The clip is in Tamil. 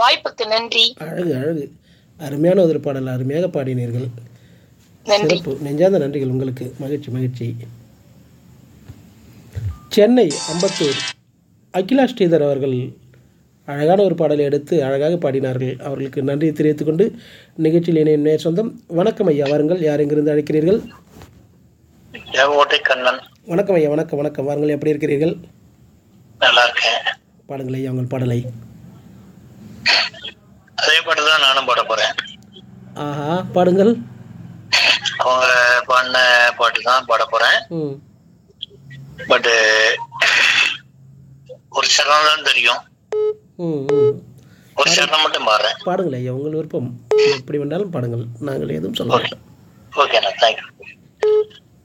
வாய்ப்புக்கு நன்றி அழகு அழகு அருமையான ஒரு பாடல் அருமையாக பாடினீர்கள் நன்றி சிறப்பு நெஞ்சார்ந்த நன்றிகள் உங்களுக்கு மகிழ்ச்சி மகிழ்ச்சி சென்னை அம்பத்தூர் அகிலா ஸ்ரீதர் அவர்கள் அழகான ஒரு பாடலை எடுத்து அழகாக பாடினார்கள் அவர்களுக்கு நன்றியை தெரிவித்துக் கொண்டு நிகழ்ச்சியில் இணையும் நேர் சொந்தம் வணக்கம் ஐயா வாருங்கள் யார் எங்கிருந்து அழைக்கிறீர்கள் தேவகோட்டை கண்ணன் வணக்கம் ஐயா வணக்கம் வணக்கம் வாருங்கள் எப்படி இருக்கிறீர்கள் நல்லா இருக்கேன் பாடுங்கள் ஐயா உங்கள் பாடலை அதே பாட்டு தான் நானும் பாட போறேன் ஆஹா பாடுங்கள் அவங்க பாடின பாட்டு தான் பாட போறேன் ம் பட் ஒரு சரணம் தான் தெரியும் ம் ம் ஒரு சரணம் மட்டும் பாடுறேன் பாடுங்கள் ஐயா உங்கள் விருப்பம் எப்படி வேண்டாலும் பாடுங்கள் நாங்கள் எதுவும் சொல்ல மாட்டோம் ஓகேண்ணா தேங்க்யூ